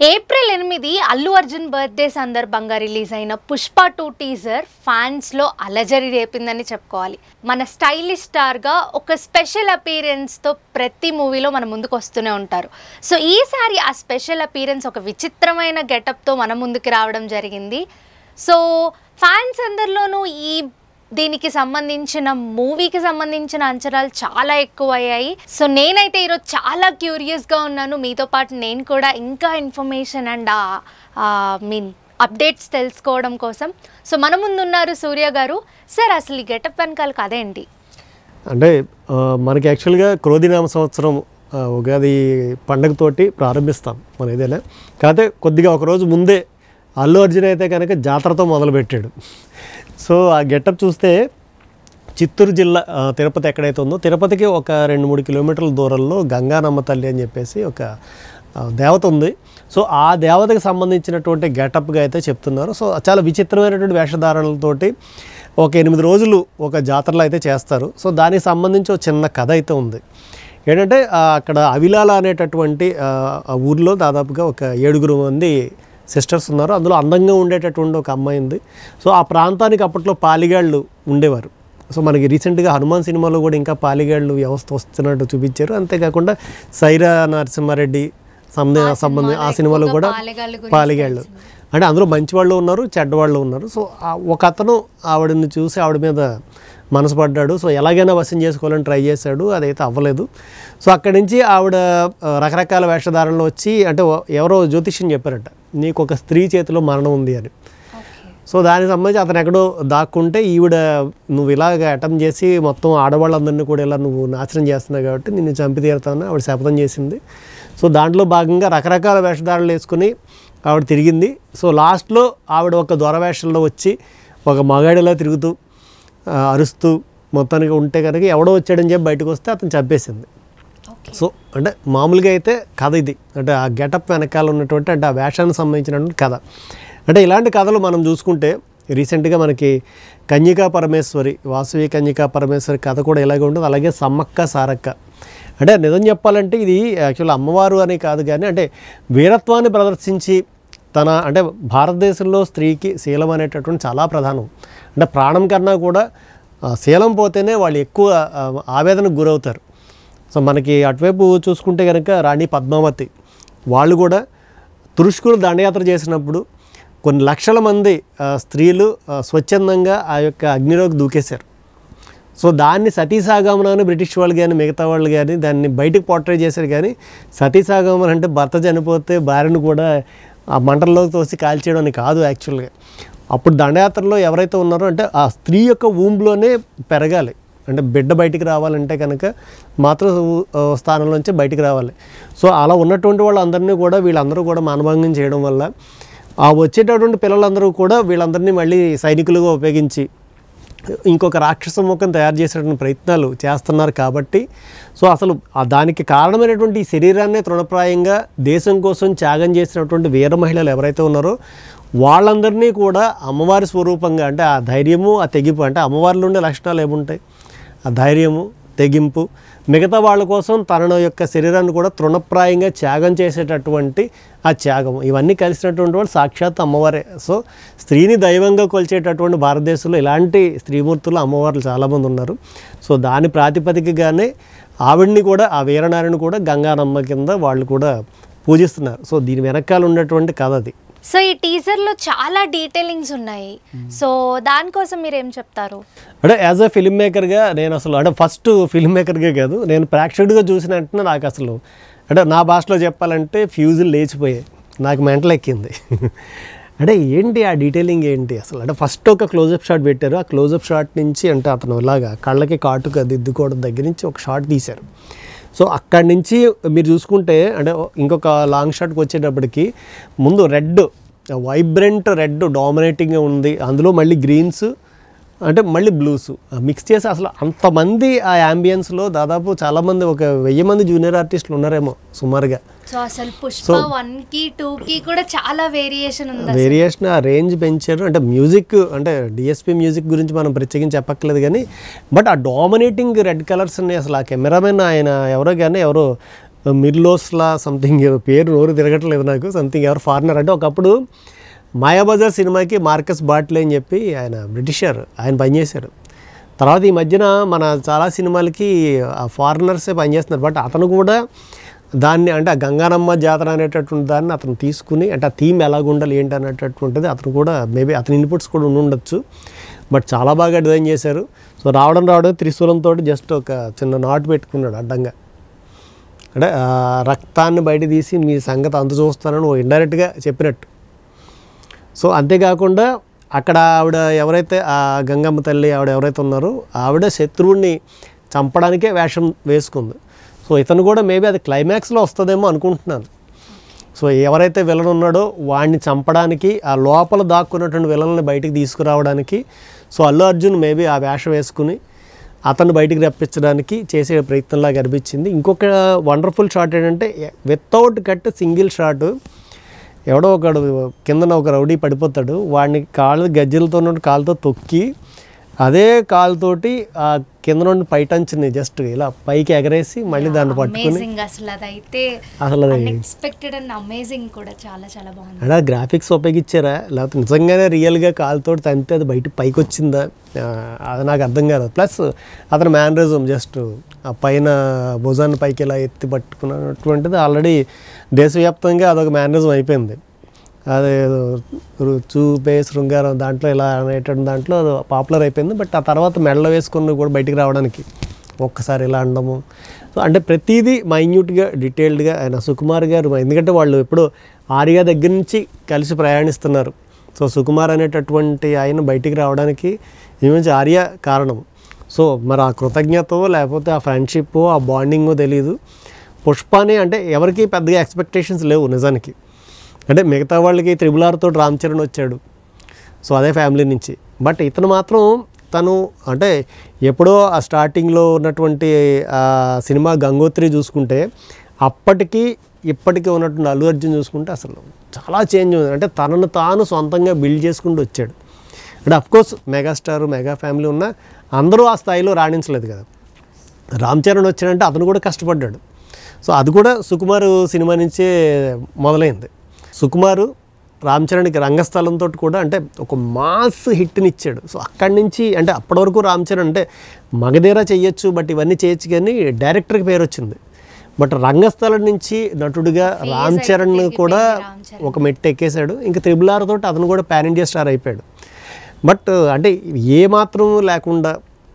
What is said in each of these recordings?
April ఎనిమిది Allu Arjun birthday సందర్భంగా release అయిన పుష్ప టూ టీజర్ ఫ్యాన్స్లో అలజడి రేపిందని చెప్పుకోవాలి మన స్టైలిష్ స్టార్గా ఒక స్పెషల్ అపీరెన్స్తో ప్రతి మూవీలో మన ముందుకు వస్తూనే ఉంటారు సో ఈసారి ఆ స్పెషల్ అపీరెన్స్ ఒక విచిత్రమైన గెటప్తో మన ముందుకు రావడం జరిగింది సో ఫ్యాన్స్ అందరిలోనూ ఈ దీనికి సంబంధించిన మూవీకి సంబంధించిన అంచనాలు చాలా ఎక్కువ అయ్యాయి సో నేనైతే ఈరోజు చాలా క్యూరియస్గా ఉన్నాను మీతో పాటు నేను కూడా ఇంకా ఇన్ఫర్మేషన్ అండ్ మీన్ అప్డేట్స్ తెలుసుకోవడం కోసం సో మన ముందు ఉన్నారు సూర్య గారు సార్ అసలు ఈ గెటప్ వెనకాల కదేంటి అంటే ఆ, మనకి యాక్చువల్గా క్రోధినామ సంవత్సరం ఆ, ఉగాది పండగతోటి ప్రారంభిస్తాం మన ఏదైనా కాకపోతే కొద్దిగా ఒక రోజు ముందే అల్లు అర్జున్ అయితే కనుక జాతరతో మొదలుపెట్టాడు సో ఆ గెటప్ చూస్తే చిత్తూరు జిల్లా ఆ, తిరుపతి ఎక్కడైతే ఉందో తిరుపతికి ఒక రెండు మూడు కిలోమీటర్ల దూరంలో గంగానమ్మ తల్లి అని చెప్పేసి ఒక ఆ, దేవత ఉంది సో ఆ దేవతకి సంబంధించినటువంటి గెటప్గా అయితే చెప్తున్నారు సో చాలా విచిత్రమైనటువంటి వేషధారణలతోటి ఒక ఎనిమిది రోజులు ఒక జాతరలో అయితే చేస్తారు సో దానికి సంబంధించి ఒక చిన్న కథ అయితే ఉంది ఏంటంటే ఆ, అక్కడ అవిలాల అనేటటువంటి ఆ, ఆ ఊర్లో దాదాపుగా ఒక ఏడుగురు మంది సిస్టర్స్ ఉన్నారు అందులో అందంగా ఉండేటటువంటి ఒక అమ్మాయి ఉంది సో ఆ ప్రాంతానికి అప్పట్లో పాలిగాళ్ళు ఉండేవారు సో మనకి రీసెంట్గా హనుమాన్ సినిమాలో కూడా ఇంకా పాలిగాళ్ళు వ్యవస్థ వస్తున్నట్టు చూపించారు అంతేకాకుండా సైరా నరసింహారెడ్డి సంబంధ సంబంధం ఆ సినిమాలో కూడా పాలెగాళ్ళ గురించి పాలిగాళ్ళు అంటే అందులో మంచి వాళ్ళు ఉన్నారు చెడ్డవాళ్ళు ఉన్నారు సో ఆ ఒక అతను ఆవిడని చూసి ఆవిడ మీద మనసు పడ్డాడు సో ఎలాగైనా వశం చేసుకోవాలని ట్రై చేశాడు అదైతే అవ్వలేదు సో అక్కడి నుంచి ఆవిడ ఆ, రకరకాల వేషధారణలో వచ్చి అంటే ఓ- ఎవరో జ్యోతిష్యం చెప్పారట నీకు ఒక స్త్రీ చేతిలో మరణం ఉంది అని సో దానికి సంబంధించి అతను ఎక్కడో దాక్కుంటే ఈవిడ నువ్వు ఇలాగ అటెంప్ట్ చేసి మొత్తం ఆడవాళ్ళందరినీ కూడా ఇలా నువ్వు నాశనం చేస్తున్నావు కాబట్టి నిన్ను చంపి తీరుతానని ఆవిడ శపథం చేసింది సో దాంట్లో భాగంగా రకరకాల వేషధారణలు వేసుకుని ఆవిడ తిరిగింది సో లాస్ట్లో ఆవిడ ఒక దొరవేషంలో వచ్చి ఒక మగాడిలా తిరుగుతూ ఆ, అరుస్తూ మొత్తానికి ఉంటే కనుక ఎవడో వచ్చాడని చెప్పి బయటకు వస్తే అతను చంపేసింది సో అంటే మామూలుగా అయితే కథ ఇది అంటే ఆ గెటప్ వెనకాల ఉన్నటువంటి అంటే ఆ వేషానికి సంబంధించినటువంటి కథ అంటే ఇలాంటి కథలు మనం చూసుకుంటే రీసెంట్గా మనకి కన్యకా పరమేశ్వరి వాసవి కన్యకా పరమేశ్వరి కథ కూడా ఇలాగే ఉంటుంది అలాగే సమ్మక్క సారక్క అంటే నిజం చెప్పాలంటే ఇది యాక్చువల్ అమ్మవారు అని కాదు కానీ అంటే వీరత్వాన్ని ప్రదర్శించి తన అంటే భారతదేశంలో స్త్రీకి శీలం అనేటటువంటి చాలా ప్రధానం అంటే ప్రాణం కన్నా కూడా ఆ, శీలం పోతేనే వాళ్ళు ఎక్కువ ఆ, ఆవేదనకు గురవుతారు సో మనకి అటువైపు చూసుకుంటే కనుక రాణి పద్మావతి వాళ్ళు కూడా తురుష్కులు దండయాత్ర చేసినప్పుడు కొన్ని లక్షల మంది ఆ, స్త్రీలు ఆ, స్వచ్ఛందంగా ఆ యొక్క అగ్నిలోకి దూకేశారు సో దాన్ని సతీసాగమనం అని బ్రిటిష్ వాళ్ళు కానీ మిగతా వాళ్ళు కానీ దాన్ని బయటకు పోర్ట్రేట్ చేశారు కానీ సతీసాగమనం అంటే భర్త చనిపోతే భార్యను కూడా ఆ మంటల్లోకి తోసి కాల్చేయడం అని కాదు యాక్చువల్గా అప్పుడు దండయాత్రలో ఎవరైతే ఉన్నారో అంటే ఆ స్త్రీ యొక్క ఊంలోనే పెరగాలి అంటే బిడ్డ బయటికి రావాలంటే కనుక మాతృ ఆ, స్థానంలోంచి బయటికి రావాలి సో అలా ఉన్నటువంటి వాళ్ళందరినీ కూడా వీళ్ళందరూ కూడా మానభంగం చేయడం వల్ల ఆ వచ్చేటటువంటి పిల్లలందరూ కూడా వీళ్ళందరినీ మళ్ళీ సైనికులుగా ఉపయోగించి ఇంకొక రాక్షస ముఖం తయారు చేసేటువంటి ప్రయత్నాలు చేస్తున్నారు కాబట్టి సో అసలు ఆ దానికి కారణమైనటువంటి ఈ శరీరాన్నే తృణప్రాయంగా దేశం కోసం త్యాగం చేసినటువంటి వీర మహిళలు ఎవరైతే ఉన్నారో వాళ్ళందరినీ కూడా అమ్మవారి స్వరూపంగా అంటే ఆ ధైర్యము ఆ తెగింపు అంటే అమ్మవారిలో ఉండే లక్షణాలు ఏముంటాయి ఆ ధైర్యము తెగింపు మిగతా వాళ్ళ కోసం తన యొక్క శరీరాన్ని కూడా తృణప్రాయంగా త్యాగం చేసేటటువంటి ఆ త్యాగం ఇవన్నీ కలిసినటువంటి వాళ్ళు సాక్షాత్ అమ్మవారే సో స్త్రీని దైవంగా కొలిచేటటువంటి భారతదేశంలో ఇలాంటి స్త్రీమూర్తులు అమ్మవార్లు చాలామంది ఉన్నారు సో దాని ప్రాతిపదికగానే ఆవిడ్ని కూడా ఆ వీరనారిని కూడా గంగానమ్మ కింద వాళ్ళు కూడా పూజిస్తున్నారు సో దీని వెనకాల ఉన్నటువంటి కథ అది సో ఈ టీజర్లో చాలా డీటెయిలింగ్స్ ఉన్నాయి సో దానికోసం మీరు ఏం చెప్తారు అంటే యాజ్ అ ఫిల్మ్ మేకర్గా నేను అసలు అంటే ఫస్ట్ ఫిల్మ్ మేకర్గా కాదు నేను ప్రేక్షకుడిగా చూసిన వెంటనే నాకు అసలు అంటే నా భాషలో చెప్పాలంటే ఫ్యూజులు లేచిపోయాయి నాకు మెంటల్ ఎక్కింది అంటే ఏంటి ఆ డీటెయిలింగ్ ఏంటి అసలు అంటే ఫస్ట్ ఒక క్లోజప్ షాట్ పెట్టారు ఆ క్లోజప్ షాట్ నుంచి అంటే అతను ఇలాగా కళ్ళకి కాటుక దిద్దుకోవడం దగ్గర నుంచి ఒక షాట్ తీశారు సో అక్కడి నుంచి మీరు చూసుకుంటే అంటే ఇంకొక లాంగ్ షాట్కి వచ్చేటప్పటికి ముందు రెడ్ వైబ్రెంట్ రెడ్ డామినేటింగ్గా ఉంది అందులో మళ్ళీ గ్రీన్స్ అంటే మళ్ళీ బ్లూస్ మిక్స్ చేసి అసలు అంతమంది ఆ యాంబియన్స్లో దాదాపు చాలామంది ఒక వెయ్యి మంది జూనియర్ ఆర్టిస్టులు ఉన్నారేమో సుమారుగా సో అసలు పుష్ప వన్ కి టూ కి కూడా చాలా వేరియేషన్ ఉంది అసలు. వేరియేషన్ ఆ రేంజ్ పెంచారు అంటే మ్యూజిక్ అంటే డిఎస్పి మ్యూజిక్ గురించి మనం ప్రత్యేకించి చెప్పక్కర్లేదు కానీ బట్ ఆ డామినేటింగ్ రెడ్ కలర్స్ ఉన్నాయి అసలు ఆ కెమెరామెన్ ఆయన ఎవరో కానీ ఎవరో మిర్లోస్లా సంథింగ్ ఏదో పేరు నోరు తిరగట్లేదు నాకు సంథింగ్ ఎవరు ఫారినర్ అంటే ఒకప్పుడు మాయాబజార్ సినిమాకి మార్కస్ బాట్లే అని చెప్పి ఆయన బ్రిటిషర్ ఆయన పనిచేశారు తర్వాత ఈ మధ్యన మన చాలా సినిమాలకి ఆ ఫారినర్సే పనిచేస్తున్నారు బట్ అతను కూడా దాన్ని అంటే ఆ గంగానమ్మ జాతర అనేటటువంటి దాన్ని అతను తీసుకుని అంటే ఆ థీమ్ ఎలాగ ఉండాలి ఏంటి అనేటటువంటిది అతను కూడా మేబీ అతని ఇన్పుట్స్ కూడా ఉండి ఉండొచ్చు బట్ చాలా బాగా డిజైన్ చేశారు సో రావడం రావడం త్రిశూలంతో జస్ట్ ఒక చిన్న నాటు పెట్టుకున్నాడు అడ్డంగా అంటే ఆ రక్తాన్ని బయట తీసి మీ సంగతి అంత చూస్తానని ఓ ఇండైరెక్ట్గా చెప్పినట్టు సో అంతేకాకుండా అక్కడ ఆవిడ ఎవరైతే ఆ గంగమ్మ తల్లి ఆవిడ ఎవరైతే ఉన్నారో ఆవిడ శత్రువుని చంపడానికే వేషం వేసుకుంది సో ఇతను కూడా మేబీ అది క్లైమాక్స్లో వస్తుందేమో అనుకుంటున్నాను సో ఎవరైతే విలన్ ఉన్నాడో వాడిని చంపడానికి ఆ లోపల దాక్కున్నటువంటి విలన్ని బయటికి తీసుకురావడానికి సో అల్లు అర్జున్ మేబీ ఆ వేషం వేసుకుని అతన్ని బయటికి రప్పించడానికి చేసే ప్రయత్నంలాగా అనిపించింది ఇంకొక వండర్ఫుల్ షాట్ ఏంటంటే వితౌట్ కట్ సింగిల్ షాట్ ఎవడో ఒకడు కిందన ఒక రౌడీ పడిపోతాడు వాడిని కాళ్ళు గజ్జలతో నుండి కాలుతో తొక్కి అదే కాలుతోటి ఆ కింద నుండి పైటంచుని జస్ట్ ఇలా పైకి ఎగరేసి మళ్ళీ దాన్ని పట్టుకుని అమేజింగ్ అసలు అదైతే అసలు అది అన్ఎక్స్పెక్టెడ్ అండ్ అమేజింగ్ కూడా చాలా చాలా బాగుంది అంటే గ్రాఫిక్స్ ఉపయోగించారా లేకపోతే నిజంగానే రియల్గా కాలుతో తంతే అది బయట పైకి వచ్చిందా ఆ, అది నాకు అర్థం కాదు ప్లస్ అతని మ్యానరిజం జస్ట్ ఆ పైన భుజాన్ని పైకి ఇలా ఎత్తి పట్టుకున్నటువంటిది ఆల్రెడీ దేశవ్యాప్తంగా అదొక మ్యానరిజం అయిపోయింది అదే రు- చూపే శృంగారం దాంట్లో ఇలా అనేటువంటి దాంట్లో అది పాపులర్ అయిపోయింది బట్ ఆ తర్వాత మెడలో వేసుకుని కూడా బయటికి రావడానికి ఒక్కసారి ఇలా అనడము సో అంటే ప్రతిదీ మైన్యూట్గా డీటెయిల్డ్గా ఆయన సుకుమార్ గారు ఎందుకంటే వాళ్ళు ఎప్పుడో ఆర్య దగ్గర నుంచి కలిసి ప్రయాణిస్తున్నారు సో సుకుమార్ అనేటటువంటి ఆయన బయటికి రావడానికి ఈమె ఆర్య కారణం సో మరి ఆ కృతజ్ఞత లేకపోతే ఆ ఫ్రెండ్షిప్ ఆ బాండింగ్ తెలియదు పుష్పాని అంటే ఎవరికి పెద్దగా ఎక్స్పెక్టేషన్స్ లేవు నిజానికి అంటే మిగతా వాళ్ళకి త్రిబుల్ ఆర్తో రామ్ చరణ్ వచ్చాడు సో అదే ఫ్యామిలీ నుంచి బట్ ఇతను మాత్రం తను అంటే ఎప్పుడో ఆ స్టార్టింగ్లో ఉన్నటువంటి ఆ సినిమా గంగోత్రి చూసుకుంటే అప్పటికి ఇప్పటికీ ఉన్నటువంటి అల్లు అర్జున్ చూసుకుంటే అసలు చాలా చేంజ్ ఉంది అంటే తనను తాను సొంతంగా బిల్డ్ చేసుకుంటూ వచ్చాడు అంటే అఫ్కోర్స్ మెగాస్టార్ మెగా ఫ్యామిలీ ఉన్న అందరూ ఆ స్థాయిలో రాణించలేదు కదా రామ్ చరణ్ వచ్చాడంటే అతను కూడా కష్టపడ్డాడు సో అది కూడా సుకుమార్ సినిమా నుంచే మొదలైంది సుకుమారు రామ్ చరణ్కి రంగస్థలంతో కూడా అంటే ఒక మాస్ హిట్ని ఇచ్చాడు సో అక్కడి నుంచి అంటే అప్పటి వరకు రామ్ చరణ్ అంటే మగధీర చెయ్యొచ్చు బట్ ఇవన్నీ చేయొచ్చు కానీ డైరెక్టర్కి పేరు వచ్చింది బట్ రంగస్థలం నుంచి నటుడిగా రామ్ చరణ్ కూడా రామ్ ఒక మెట్టు ఎక్కేశాడు ఇంకా త్రిబుల్ ఆర్ తోటి అతను కూడా పాన్ ఇండియా స్టార్ అయిపోయాడు బట్ అంటే ఏ మాత్రం లేకుండా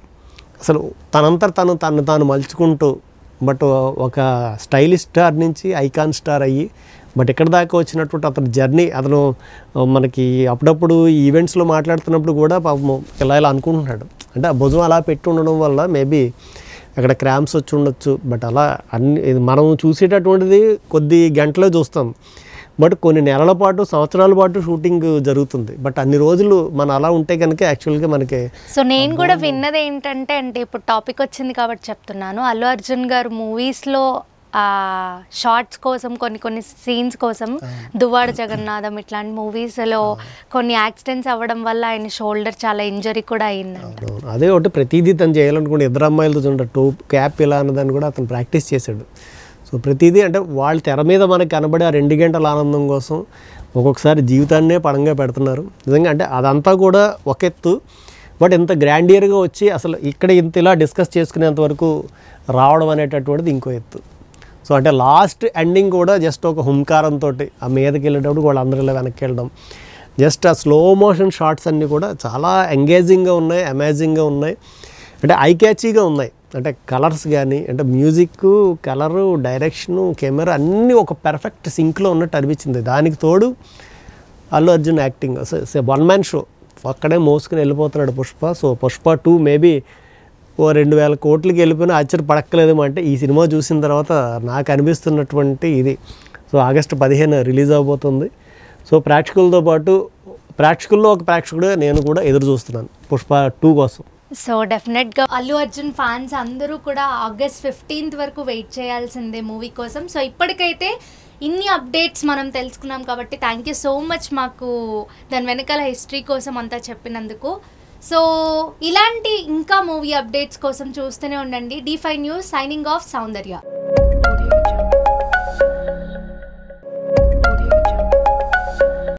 అసలు తనంతట తను తను తాను మలుచుకుంటూ బట్ ఒక స్టైలిష్ స్టార్ నుంచి ఐకాన్ స్టార్ అయ్యి బట్ ఎక్కడ దాకా వచ్చినటువంటి అతని జర్నీ అతను ఆ, మనకి అప్పుడప్పుడు ఈవెంట్స్లో మాట్లాడుతున్నప్పుడు కూడా పాపం ఇలా ఇలా అనుకుంటున్నాడు అంటే ఆ భుజం అలా పెట్టి ఉండడం వల్ల మేబీ అక్కడ క్రాంప్స్ వచ్చి ఉండొచ్చు బట్ అలా అన్ని ఇది మనం చూసేటటువంటిది కొద్ది గంటలే చూస్తాం బట్ కొన్ని నెలల పాటు సంవత్సరాల పాటు షూటింగ్ జరుగుతుంది బట్ అన్ని రోజులు మనం అలా ఉంటే కనుక యాక్చువల్గా మనకి సో నేను కూడా విన్నది ఏంటంటే అంటే ఇప్పుడు టాపిక్ వచ్చింది కాబట్టి చెప్తున్నాను అల్లు అర్జున్ గారు మూవీస్లో ఆ షార్ట్స్ కోసం కొన్ని కొన్ని సీన్స్ కోసం దువ్వాడ జగన్నాథం ఇట్లాంటి మూవీస్లో కొన్ని యాక్సిడెంట్స్ అవ్వడం వల్ల ఆయన షోల్డర్ చాలా ఇంజరీ కూడా అయిందంట అవును. అదే ఒకటి ప్రతిదీ తను చేయాలనుకుంటే ఇద్దరు అమ్మాయిలతో చూడ టోప్ క్యాప్ ఇలా అన్నదాన్ని కూడా అతను ప్రాక్టీస్ చేశాడు సో ప్రతిదీ అంటే వాళ్ళ తెర మీద మనకి కనబడే ఆ రెండు గంటల ఆనందం కోసం ఒక్కొక్కసారి జీవితాన్నే పడంగా పెడుతున్నారు నిజంగా అంటే అదంతా కూడా ఒక ఎత్తు బట్ ఇంత గ్రాండియర్గా వచ్చి అసలు ఇక్కడ ఇంత ఇలా డిస్కస్ చేసుకునేంత వరకు రావడం అనేటటువంటిది ఇంకో ఎత్తు సో అంటే లాస్ట్ ఎండింగ్ కూడా జస్ట్ ఒక హుంకారంతో ఆ మీదకి వెళ్ళేటప్పుడు వాళ్ళందరూ ఇలా వెనక్కి వెళ్ళడం జస్ట్ ఆ స్లో మోషన్ షాట్స్ అన్నీ కూడా చాలా ఎంగేజింగ్గా ఉన్నాయి అమేజింగ్గా ఉన్నాయి అంటే ఐ క్యాచీగా ఉన్నాయి అంటే కలర్స్ కానీ అంటే మ్యూజిక్ కలరు డైరెక్షను కెమెరా అన్నీ ఒక పెర్ఫెక్ట్ సింక్లో ఉన్నట్టు అనిపించింది దానికి తోడు Allu Arjun acting one man show అక్కడే మోసుకుని వెళ్ళిపోతున్నాడు Pushpa so Pushpa two maybe ఓ రెండు వేల కోట్లకి వెళ్ళిపోయినా ఆశ్చర్యపడక్కలేదేమో అంటే ఈ సినిమా చూసిన తర్వాత నాకు అనిపిస్తున్నటువంటి ఇది సో ఆగస్టు పదిహేను రిలీజ్ అవబోతుంది సో ప్రేక్షకులతో పాటు ప్రేక్షకుల్లో ఒక ప్రేక్షకుడు నేను కూడా ఎదురు చూస్తున్నాను పుష్ప టూ కోసం సో డెఫినెట్గా అల్లు అర్జున్ ఫ్యాన్స్ అందరూ కూడా ఆగస్ట్ ఫిఫ్టీన్త్ వరకు వెయిట్ చేయాల్సిందే మూవీ కోసం సో ఇప్పటికైతే ఇన్ని అప్డేట్స్ మనం తెలుసుకున్నాం కాబట్టి థ్యాంక్ యూ సో మచ్ మాకు దాని వెనకాల హిస్టరీ కోసం అంతా చెప్పినందుకు సో ఇలాంటి ఇంకా మూవీ అప్డేట్స్ కోసం చూస్తూనే ఉండండి D five news signing off Soundarya Audio